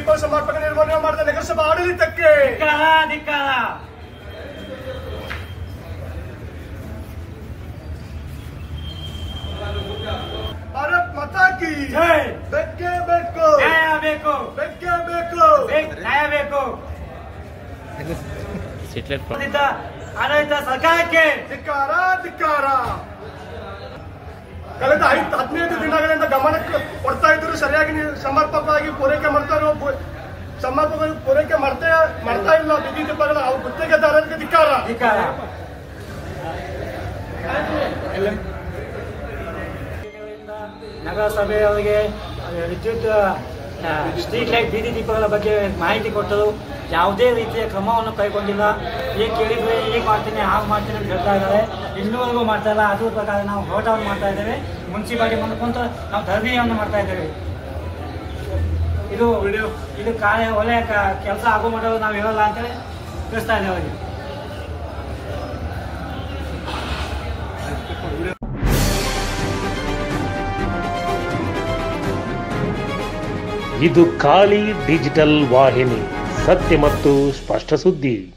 ದೀಪ ಸಮರ್ಪಣೆ ನಿರ್ವಹಣೆ ಮಾಡಿದ ನಗರಸಭಾ ಆಡಳಿತಕ್ಕೆ ಧಿಕ್ಕಾರ ಧಿಕ್ಕಾರ ಭಾರತ್ ಮಾತಾ ಕಿ ಜೈ ಬೆಕ್ಕೆ ಬೇಕು ನ್ಯಾಯ ಬೇಕು ಬೆಕ್ಕೆ ಬೇಕು ಬೇಕ್- ನ್ಯಾಯ ಬೇಕು ಸಿಟ್ಲೆಟ್ ಆಡಳಿತ ಆಡಳಿತ ಸರ್ಕಾರಕ್ಕೆ ಧಿಕ್ಕಾರ ಧಿಕ್ಕಾರ ಕಳೆದ ಐದು ಹದಿನೈದು ದಿನಗಳಿಂದ ಗಮನಕ್ಕೆ ಕೊಡ್ತಾ ಇದ್ರು ಸರಿಯಾಗಿ ನೀವು ಸಮರ್ಪಕವಾಗಿ ಪೂರೈಕೆ ಮಾಡ್ತಾ ಇರೋ ಪೂ- ಸಮರ್ಪಕವಾಗಿ ಪೂರೈಕೆ ಮಾಡ್ತಾ ಮಾಡ್ತಾ ಇಲ್ಲ ಬಿಗಿ ದೀಪಗಳ ಅವ್ರ ಗುತ್ತಿಗೆದಾರರಿಗೆ ಧಿಕ್ಕಾರ ಧಿಕ್ಕಾರ ನಗರಸಭೆಯವರಿಗೆ ವಿದ್ಯುತ್ ಆ, ಸ್ಟ್ರೀಟ್ ಲೈಟ್ ಬೀದಿ ದೀಪಗಳ ಬಗ್ಗೆ ಮಾಹಿತಿ ಕೊಟ್ಟರು ಯಾವುದೇ ರೀತಿಯ ಕ್ರಮವನ್ನು ಕೈಗೊಂಡಿಲ್ಲ ಈಗ ಕೇಳಿದ್ರೆ ಈಗ ಮಾಡ್ತೀನಿ ಹಾಗೆ ಮಾಡ್ತೀನಿ ಅಂತ ಹೇಳ್ತಾ ಇದ್ದಾರೆ ಇನ್ನೂವರೆಗೂ ಮಾಡ್ತಾ ಇಲ್ಲ ಅದ್ರ ಪ್ರಕಾರ ನಾವು ಹೋರಾಟವನ್ನು ಮಾಡ್ತಾ ಇದ್ದೇವೆ ಮುನ್ಸಿಪಾಲಿಟಿ ಮುಂದೆ ಕುಂತು ನಾವು ಧರಣಿಯನ್ನು ಮಾಡ್ತಾ ಇದ್ದೇವೆ ಇದು ಇದು ಕಾರ್ಯ ಒಳ್ಳೆಯ ಕೆಲಸ ಆಗೋ ಮಟ್ಟ ನಾವು ಇರಲ್ಲ ಅಂತೇಳಿ ತಿಳಿಸ್ತಾ ಇದ್ದೇವೆ ಅವರಿಗೆ ಇದು ಖಾಲಿ ಡಿಜಿಟಲ್ ವಾಹಿನಿ ಸತ್ಯ ಮತ್ತು ಸ್ಪಷ್ಟ ಸುದ್ದಿ